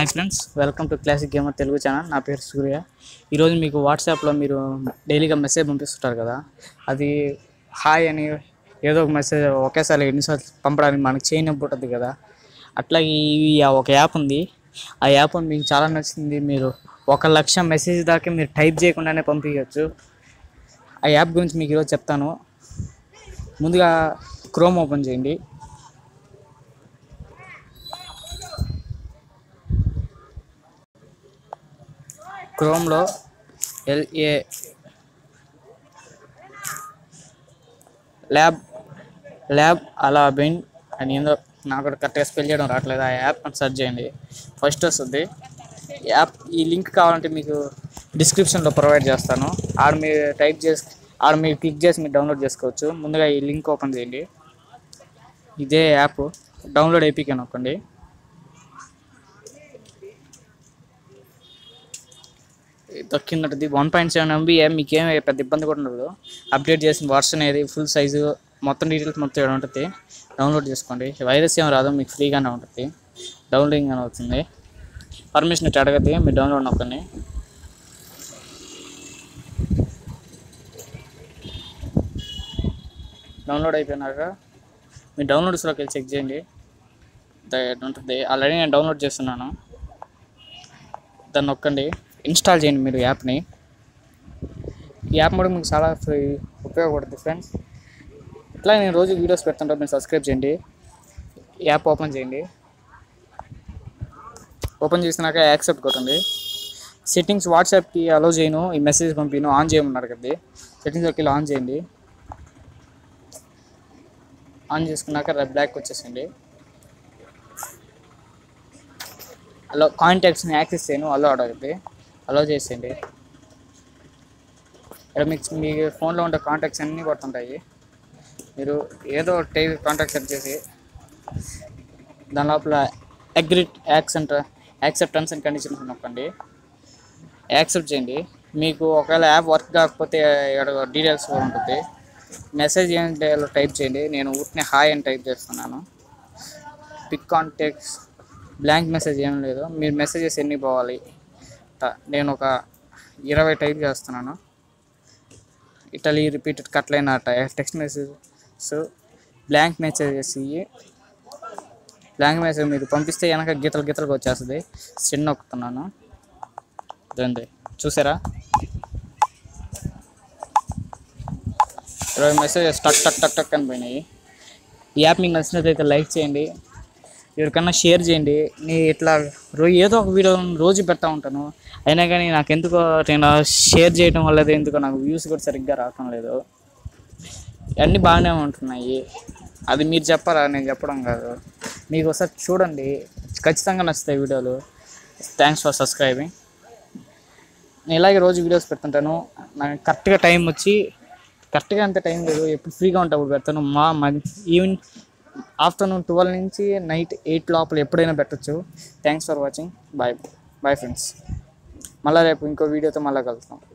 hi friends welcome to classic gamer Telugu channel నా పేరు సూర్య ఈరోజు మీకు వాట్సాప్లో మీరు డైలీగా మెసేజ్ పంపిస్తుంటారు కదా అది హాయ్ అని ఏదో ఒక మెసేజ్ ఒకేసారి ఎన్నిసార్లు పంపడానికి మనకు చేయనప్పుడు ఉంటుంది కదా అట్లాగే ఈ ఒక యాప్ ఉంది ఆ యాప్ మీకు చాలా నచ్చింది మీరు ఒక లక్ష మెసేజ్ దాకా మీరు టైప్ చేయకుండానే పంపించవచ్చు ఆ యాప్ గురించి మీకు ఈరోజు చెప్తాను ముందుగా క్రోమ్ ఓపెన్ చేయండి క్రోమ్లో ఎల్ఏ ల్యాబ్ ల్యాబ్ అలా బెన్ అని ఏందో నాకు కూడా కరెక్ట్గా స్పెల్ చేయడం రావట్లేదు ఆ యాప్ అని సెర్చ్ చేయండి ఫస్ట్ వస్తుంది యాప్ ఈ లింక్ కావాలంటే మీకు డిస్క్రిప్షన్లో ప్రొవైడ్ చేస్తాను ఆడ మీరు టైప్ చేసి ఆడ మీరు క్లిక్ చేసి మీరు డౌన్లోడ్ చేసుకోవచ్చు ముందుగా ఈ లింక్ ఓపెన్ చేయండి ఇదే యాప్ డౌన్లోడ్ అయిపోయి నొక్కండి దక్కిందంటది వన్ పాయింట్ సెవెన్ ఎంబీ మీకు ఏం పెద్ద ఇబ్బంది కూడా ఉండదు అప్డేట్ చేసిన వర్షన్ ఏది ఫుల్ సైజు మొత్తం డీటెయిల్స్ మొత్తం ఇక్కడ ఉంటుంది డౌన్లోడ్ చేసుకోండి వైరస్ ఏం రాదు మీకు ఫ్రీగానే ఉంటుంది డౌన్లోడింగ్ అని అవుతుంది పర్మిషన్ ఇట్లా అడగద్ది మీరు డౌన్లోడ్ నొక్కండి డౌన్లోడ్ అయిపోయినాక మీ డౌన్లోడ్స్లోకి వెళ్ళి చెక్ చేయండి ద- ఉంటుంది ఆల్రెడీ నేను డౌన్లోడ్ చేస్తున్నాను దాన్ని నొక్కండి ఇన్స్టాల్ చేయండి మీరు యాప్ని ఈ యాప్ కూడా మీకు చాలా ఫ్రీ ఉపయోగపడుతుంది ఫ్రెండ్స్ ఇట్లా నేను రోజు వీడియోస్ పెడుతుంటా మీరు సబ్స్క్రైబ్ చేయండి ఈ యాప్ ఓపెన్ చేయండి ఓపెన్ చేసినాక యాక్సెప్ట్ కొట్టండి సెట్టింగ్స్ వాట్సాప్కి అలో చేయను ఈ మెసేజ్ పంపిను ఆన్ చేయమన్నారు కదా సెట్టింగ్స్లోకి వెళ్ళి ఆన్ చేయండి ఆన్ చేసుకున్నాక బ్లాక్ వచ్చేసండి అలో కాంటాక్ట్స్ని యాక్సెస్ చేయను అలో అడగద్ది అలో చేసేయండి ఇక్కడ మీకు మీ ఫోన్లో ఉండే కాంటాక్ట్స్ అన్నీ పడుతుంటాయి మీరు ఏదో టైప్ కాంటాక్ట్ సెట్ చేసి దాని లోపల agreed accent acceptance and conditions నొక్కండి యాక్సెప్ట్ చేయండి మీకు ఒకవేళ యాప్ వర్క్ కాకపోతే ఇక్కడ డీటెయిల్స్ కూడా ఉంటుంది మెసేజ్ ఏంటి టైప్ చేయండి నేను ఊరినే హాయ్ అని టైప్ చేస్తున్నాను పిక్ కాంటాక్ట్స్ బ్లాంక్ మెసేజ్ ఏం లేదు మీరు మెసేజెస్ ఎన్ని పోవాలి ట- నేను ఒక ఇరవై టైప్ చేస్తున్నాను ఇటలీ రిపీటెడ్ కట్లైన టెక్స్ట్ మెసేజెస్ బ్లాంక్ మెసేజెస్ ఇవి బ్లాంక్ మెసేజ్ మీరు పంపిస్తే వెనక గీతలు గీతలకు వచ్చేస్తుంది సెండ్ నొక్కుతున్నాను ఇదండి చూసారా ఇరవై మెసేజెస్ టక్ టక్ టక్ టక్ అని పోయినాయి ఈ యాప్ మీకు నచ్చినట్లయితే లైక్ చేయండి ఎవరికన్నా షేర్ చేయండి నేను ఇట్లా రో ఏదో ఒక వీడియో రోజు పెడతా ఉంటాను అయినా కానీ నాకు ఎందుకో నేను షేర్ చేయడం వల్ల ఎందుకో నాకు వ్యూస్ కూడా సరిగ్గా రావటం లేదు అన్నీ బాగానే ఉంటున్నాయి అది మీరు చెప్పాలా నేను చెప్పడం కాదు మీకు ఒకసారి చూడండి ఖచ్చితంగా నచ్చుతాయి వీడియోలు థ్యాంక్స్ ఫర్ సబ్స్క్రైబింగ్ నేను ఇలాగే రోజు వీడియోస్ పెడుతుంటాను నాకు కరెక్ట్గా టైం వచ్చి కరెక్ట్గా అంత టైం లేదు ఎప్పుడు ఫ్రీగా ఉంటే అప్పుడు పెడతాను మా ఈవినింగ్ ఆఫ్టర్నూన్ ట్వెల్వ్ నుంచి నైట్ ఎయిట్ లోపల ఎప్పుడైనా పెట్టచ్చు thanks for watching bye bye friends మళ్ళీ రేపు ఇంకో వీడియోతో మళ్ళీ కలుస్తాం